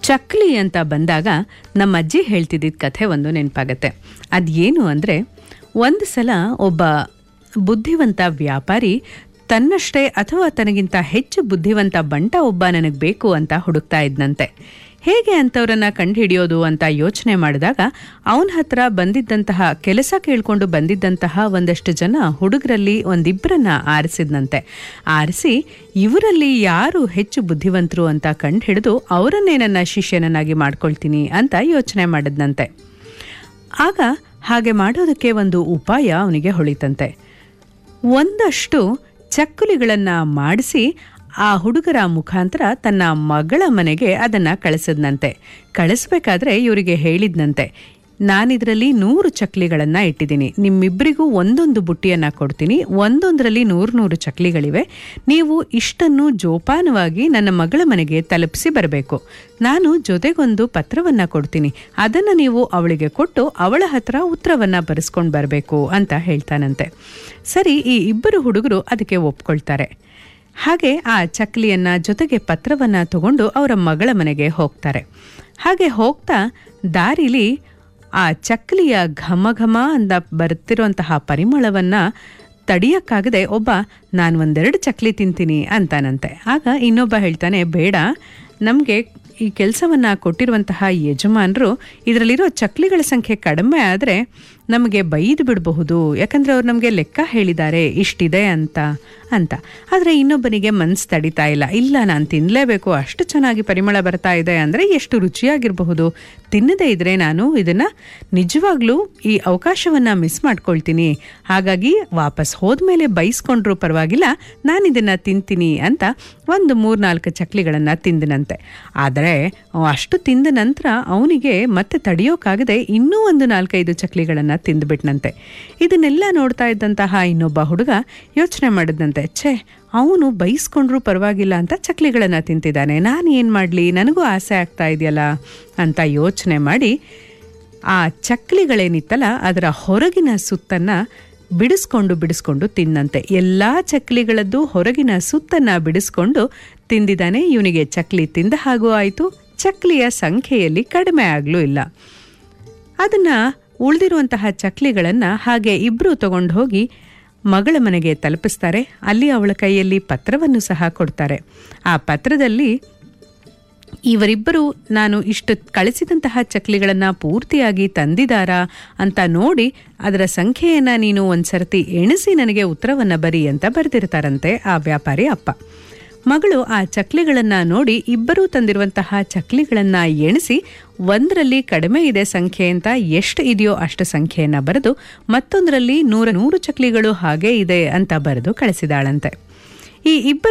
ಚಕ್ಲಿ ಅಂತ ಬಂದಾಗ ನಮ್ಮ ಅಜ್ಜಿ ಹೇಳ್ತಿದ್ದಿದ್ದ ಕಥೆ ಒಂದು ನೆನಪಾಗತ್ತೆ ಅದೇನು ಅಂದರೆ ಒಂದು ಸಲ ಒಬ್ಬ ಬುದ್ಧಿವಂತ ವ್ಯಾಪಾರಿ ತನ್ನಷ್ಟೇ ಅಥವಾ ತನಗಿಂತ ಹೆಚ್ಚು ಬುದ್ಧಿವಂತ ಬಂಟ ಒಬ್ಬ ನನಗೆ ಬೇಕು ಅಂತ ಹುಡುಕ್ತಾ ಇದ್ನಂತೆ ಹೇಗೆ ಅಂಥವ್ರನ್ನ ಕಂಡುಹಿಡಿಯೋದು ಅಂತ ಯೋಚನೆ ಮಾಡಿದಾಗ ಅವನ ಹತ್ರ ಬಂದಿದ್ದಂತಹ ಕೆಲಸ ಕೇಳ್ಕೊಂಡು ಬಂದಿದ್ದಂತಹ ಒಂದಷ್ಟು ಜನ ಹುಡುಗರಲ್ಲಿ ಒಂದಿಬ್ಬರನ್ನ ಆರಿಸಿದ್ನಂತೆ ಆರಿಸಿ ಇವರಲ್ಲಿ ಯಾರು ಹೆಚ್ಚು ಬುದ್ಧಿವಂತರು ಅಂತ ಕಂಡು ಹಿಡಿದು ಅವರನ್ನೇ ನನ್ನ ಶಿಷ್ಯನನ್ನಾಗಿ ಮಾಡ್ಕೊಳ್ತೀನಿ ಅಂತ ಯೋಚನೆ ಮಾಡಿದ್ನಂತೆ ಆಗ ಹಾಗೆ ಮಾಡೋದಕ್ಕೆ ಒಂದು ಉಪಾಯ ಅವನಿಗೆ ಹೊಳಿತಂತೆ ಒಂದಷ್ಟು ಚಕ್ಕುಲಿಗಳನ್ನು ಮಾಡಿಸಿ ಆ ಹುಡುಗರ ಮುಖಾಂತರ ತನ್ನ ಮಗಳ ಮನೆಗೆ ಅದನ್ನ ಕಳಿಸಿದ್ನಂತೆ ಕಳಿಸ್ಬೇಕಾದ್ರೆ ಇವರಿಗೆ ಹೇಳಿದ್ನಂತೆ ನಾನಿದರಲ್ಲಿ ನೂರು ಚಕ್ಲಿಗಳನ್ನು ಇಟ್ಟಿದ್ದೀನಿ ನಿಮ್ಮಿಬ್ಬರಿಗೂ ಒಂದೊಂದು ಬುಟ್ಟಿಯನ್ನು ಕೊಡ್ತೀನಿ ಒಂದೊಂದರಲ್ಲಿ ನೂರು ನೂರು ಚಕ್ಲಿಗಳಿವೆ ನೀವು ಇಷ್ಟನ್ನು ಜೋಪಾನವಾಗಿ ನನ್ನ ಮಗಳ ಮನೆಗೆ ತಲುಪಿಸಿ ಬರಬೇಕು ನಾನು ಜೊತೆಗೊಂದು ಪತ್ರವನ್ನು ಕೊಡ್ತೀನಿ ಅದನ್ನು ನೀವು ಅವಳಿಗೆ ಕೊಟ್ಟು ಅವಳ ಹತ್ರ ಉತ್ತರವನ್ನು ಬರೆಸ್ಕೊಂಡು ಬರಬೇಕು ಅಂತ ಹೇಳ್ತಾನಂತೆ ಸರಿ ಈ ಇಬ್ಬರು ಹುಡುಗರು ಅದಕ್ಕೆ ಒಪ್ಕೊಳ್ತಾರೆ ಹಾಗೆ ಆ ಚಕ್ಲಿಯನ್ನ ಜೊತೆಗೆ ಪತ್ರವನ್ನ ತಗೊಂಡು ಅವರ ಮಗಳ ಮನೆಗೆ ಹೋಗ್ತಾರೆ ಹಾಗೆ ಹೋಗ್ತಾ ದಾರಿಲಿ ಆ ಚಕ್ಲಿಯ ಘಮ ಘಮ ಅಂತ ಬರುತ್ತಿರುವಂತಹ ಪರಿಮಳವನ್ನ ತಡಿಯಕ್ಕಾಗದೆ ಒಬ್ಬ ನಾನು ಒಂದೆರಡು ಚಕ್ಲಿ ತಿಂತೀನಿ ಅಂತಾನಂತೆ ಆಗ ಇನ್ನೊಬ್ಬ ಹೇಳ್ತಾನೆ ಬೇಡ ನಮಗೆ ಈ ಕೆಲಸವನ್ನ ಕೊಟ್ಟಿರುವಂತಹ ಯಜಮಾನರು ಇದರಲ್ಲಿರೋ ಚಕ್ಲಿಗಳ ಸಂಖ್ಯೆ ಕಡಿಮೆ ಆದರೆ ನಮಗೆ ಬೈದು ಬಿಡಬಹುದು ಯಾಕಂದ್ರೆ ಅವ್ರು ನಮಗೆ ಲೆಕ್ಕ ಹೇಳಿದ್ದಾರೆ ಇಷ್ಟಿದೆ ಅಂತ ಅಂತ ಆದರೆ ಇನ್ನೊಬ್ಬನಿಗೆ ಮನ್ಸು ತಡಿತಾ ಇಲ್ಲ ಇಲ್ಲ ನಾನು ತಿನ್ನಲೇಬೇಕು ಅಷ್ಟು ಚೆನ್ನಾಗಿ ಪರಿಮಳ ಬರ್ತಾ ಇದೆ ಅಂದರೆ ಎಷ್ಟು ರುಚಿಯಾಗಿರಬಹುದು ತಿನ್ನದೇ ಇದ್ರೆ ನಾನು ಇದನ್ನ ನಿಜವಾಗ್ಲೂ ಈ ಅವಕಾಶವನ್ನ ಮಿಸ್ ಮಾಡ್ಕೊಳ್ತೀನಿ ಹಾಗಾಗಿ ವಾಪಸ್ ಹೋದ್ಮೇಲೆ ಬೈಸ್ಕೊಂಡ್ರೂ ಪರವಾಗಿಲ್ಲ ನಾನು ಇದನ್ನ ತಿಂತೀನಿ ಅಂತ ಒಂದು ಮೂರ್ನಾಲ್ಕು ಚಕ್ಲಿಗಳನ್ನು ತಿಂದನಂತೆ ಆದರೆ ಅಷ್ಟು ತಿಂದ ನಂತರ ಅವನಿಗೆ ಮತ್ತೆ ತಡೆಯೋಕ್ಕಾಗದೆ ಇನ್ನೂ ಒಂದು ನಾಲ್ಕೈದು ಚಕ್ಲಿಗಳನ್ನು ತಿಂದುಬಿಟ್ನಂತೆ ಇದನ್ನೆಲ್ಲ ನೋಡ್ತಾ ಇದ್ದಂತಹ ಇನ್ನೊಬ್ಬ ಹುಡುಗ ಯೋಚನೆ ಮಾಡಿದಂತೆ ಛೇ ಅವನು ಬೈಸ್ಕೊಂಡ್ರೂ ಪರವಾಗಿಲ್ಲ ಅಂತ ಚಕ್ಲಿಗಳನ್ನು ತಿಂತಿದ್ದಾನೆ ನಾನು ಏನು ಮಾಡಲಿ ನನಗೂ ಆಸೆ ಆಗ್ತಾ ಇದೆಯಲ್ಲ ಅಂತ ಯೋಚನೆ ಮಾಡಿ ಆ ಚಕ್ಲಿಗಳೇನಿತ್ತಲ್ಲ ಅದರ ಹೊರಗಿನ ಸುತ್ತನ್ನ ಬಿಡಿಸ್ಕೊಂಡು ಬಿಡಿಸ್ಕೊಂಡು ತಿನ್ನಂತೆ ಎಲ್ಲ ಚಕ್ಲಿಗಳದ್ದು ಹೊರಗಿನ ಸುತ್ತನ್ನ ಬಿಡಿಸ್ಕೊಂಡು ತಿಂದಿದ್ದಾನೆ ಇವನಿಗೆ ಚಕ್ಲಿ ತಿಂದ ಹಾಗೂ ಆಯಿತು ಚಕ್ಲಿಯ ಸಂಖ್ಯೆಯಲ್ಲಿ ಕಡಿಮೆ ಆಗಲೂ ಇಲ್ಲ ಅದನ್ನ ಉಳಿದಿರುವಂತಹ ಚಕ್ಲಿಗಳನ್ನು ಹಾಗೆ ಇಬ್ಬರು ತಗೊಂಡು ಹೋಗಿ ಮಗಳ ಮನೆಗೆ ತಲುಪಿಸ್ತಾರೆ ಅಲ್ಲಿ ಅವಳ ಕೈಯಲ್ಲಿ ಪತ್ರವನ್ನು ಸಹ ಕೊಡ್ತಾರೆ ಆ ಪತ್ರದಲ್ಲಿ ಇವರಿಬ್ಬರು ನಾನು ಇಷ್ಟು ಕಳಿಸಿದಂತಹ ಚಕ್ಲಿಗಳನ್ನು ಪೂರ್ತಿಯಾಗಿ ತಂದಿದ್ದಾರಾ ಅಂತ ನೋಡಿ ಅದರ ಸಂಖ್ಯೆಯನ್ನು ನೀನು ಒಂದ್ಸರ್ತಿ ಎಣಿಸಿ ನನಗೆ ಉತ್ತರವನ್ನು ಬರಿ ಅಂತ ಬರೆದಿರ್ತಾರಂತೆ ಆ ವ್ಯಾಪಾರಿ ಅಪ್ಪ ಮಗಳು ಆ ಚಕ್ಲಿಗಳನ್ನು ನೋಡಿ ಇಬ್ಬರೂ ತಂದಿರುವಂತಹ ಚಕ್ಲಿಗಳನ್ನು ಎಣಿಸಿ ಒಂದರಲ್ಲಿ ಕಡಿಮೆ ಇದೆ ಸಂಖ್ಯೆ ಅಂತ ಎಷ್ಟು ಇದೆಯೋ ಅಷ್ಟು ಸಂಖ್ಯೆಯನ್ನು ಬರೆದು ಮತ್ತೊಂದರಲ್ಲಿ ನೂರ ನೂರು ಚಕ್ಲಿಗಳು ಹಾಗೇ ಇದೆ ಅಂತ ಬರೆದು ಕಳಿಸಿದಾಳಂತೆ ಈ ಇಬ್ಬರು